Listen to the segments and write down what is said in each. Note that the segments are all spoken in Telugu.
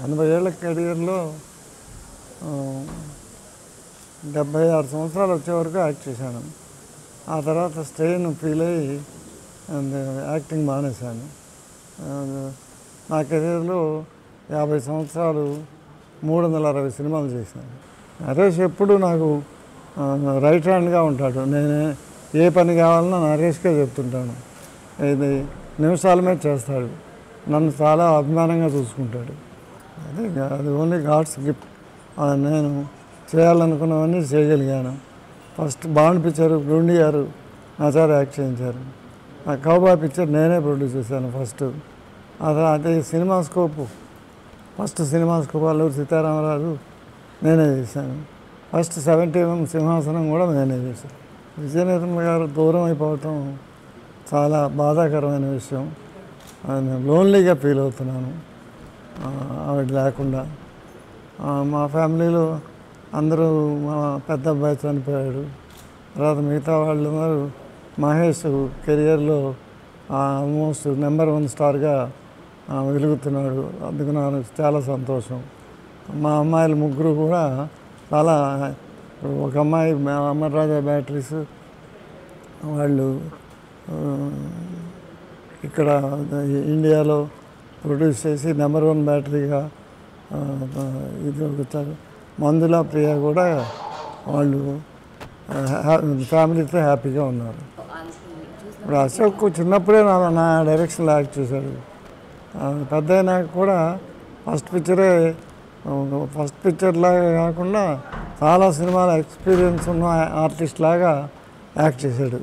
ఎనభై ఏళ్ళ కెరియర్లో ఆ, డెబ్భై ఆరు సంవత్సరాలు వచ్చే వరకు యాక్ట్ చేశాను ఆ తర్వాత స్ట్రెయిన్ ఫీల్ అయ్యి అండ్ యాక్టింగ్ మానేశాను ఆ, నా కెరీర్లో యాభై సంవత్సరాలు మూడు వందల అరవై సినిమాలు చేశాను నరేష్ ఎప్పుడు నాకు ఆ, రైట్ హ్యాండ్గా ఉంటాడు నేను ఏ పని కావాలన్నా నరేష్కే చెప్తుంటాను ఇది నిమిషాల మీద చేస్తాడు నన్ను చాలా అభిమానంగా చూసుకుంటాడు అదే ఇంకా అది ఓన్లీ గాడ్స్ గిఫ్ట్ నేను చేయాలనుకున్నవన్నీ చేయగలిగాను ఫస్ట్ బాండ్ పిక్చర్ గుండి గారు నాచారు యాక్ట్ చేయించారు ఆ కౌబాయ్ పిక్చర్ నేనే ప్రొడ్యూస్ చేశాను ఫస్ట్ అదే అదే CinemaScope first CinemaScope Alluri Seetharamaraju నేనే చేశాను ఫస్ట్ సెవెంటీ ఎంఎం సింహాసనం కూడా నేనే చేశాను విజయనిర్మల గారు దూరం అయిపోవటం చాలా బాధాకరమైన విషయం నేను లోన్లీగా ఫీల్ అవుతున్నాను ఆ, ఆవిడ లేకుండా ఆ, మా ఫ్యామిలీలో అందరూ మా పెద్ద అబ్బాయి చనిపోయాడు తర్వాత మిగతా వాళ్ళు ఉన్నారు మహేష్ కెరియర్లో ఆల్మోస్ట్ నెంబర్ వన్ స్టార్గా ఆ, వెలుగుతున్నాడు అందుకు నాకు చాలా సంతోషం మా అమ్మాయిలు ముగ్గురు కూడా చాలా ఇప్పుడు ఒక అమ్మాయి మా అమర్రాజా బ్యాటరీస్ వాళ్ళు ఆ, ఇక్కడ ఇండియాలో ప్రొడ్యూస్ చేసి నెంబర్ వన్ బ్యాటరీగా ఆ, ఆ, ఇది ఒక చ- మందుల ప్రియ కూడా వాళ్ళు ఆ, హ్యా- ఫ్యామిలీతో హ్యాపీగా ఉన్నారు ఇప్పుడు అశోక్ చిన్నప్పుడే నా నా డైరెక్షన్లో యాక్ట్ చేశాడు ఆ, పెద్ద అయినాక కూడా ఫస్ట్ పిక్చరే ఫస్ట్ పిక్చర్ లాగా కాకుండా చాలా సినిమాల ఎక్స్పీరియన్స్ ఉన్న ఆర్టిస్ట్ లాగా యాక్ట్ చేశాడు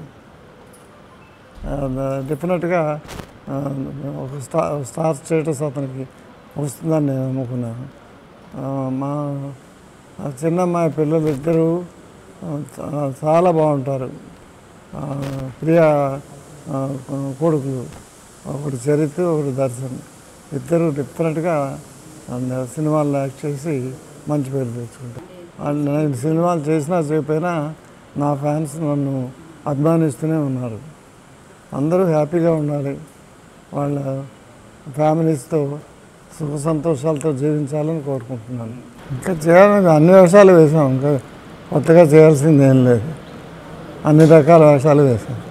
డెఫినెట్గా ఒక స్టార్ స్టార్ స్టేటస్ అతనికి వస్తుందని నేను నమ్ముకున్నాను ఆ, మా ఆ చిన్నమ్మాయి పిల్లలు ఇద్దరు ఆ, చా- చాలా బాగుంటారు ఆ, ప్రియ ఆ, కొడుకులు ఒకటి చరిత్ర ఒకటి దర్శన్ ఇద్దరు డిఫరెంట్గా సినిమాల్లో యాక్ట్ చేసి మంచి పేరు తెచ్చుకుంటారు అండ్ నేను సినిమాలు చేసినా చేయకపోయినా నా ఫ్యాన్స్ నన్ను అభిమానిస్తూనే ఉన్నారు అందరూ హ్యాపీగా ఉండాలి వాళ్ళ ఫ్యామిలీస్తో సుఖ సంతోషాలతో జీవించాలని కోరుకుంటున్నాను ఇంకా చేయాలని అన్ని వేషాలు వేసాం ఇంకా కొత్తగా చేయాల్సింది ఏం లేదు అన్ని రకాల వేషాలు వేసాం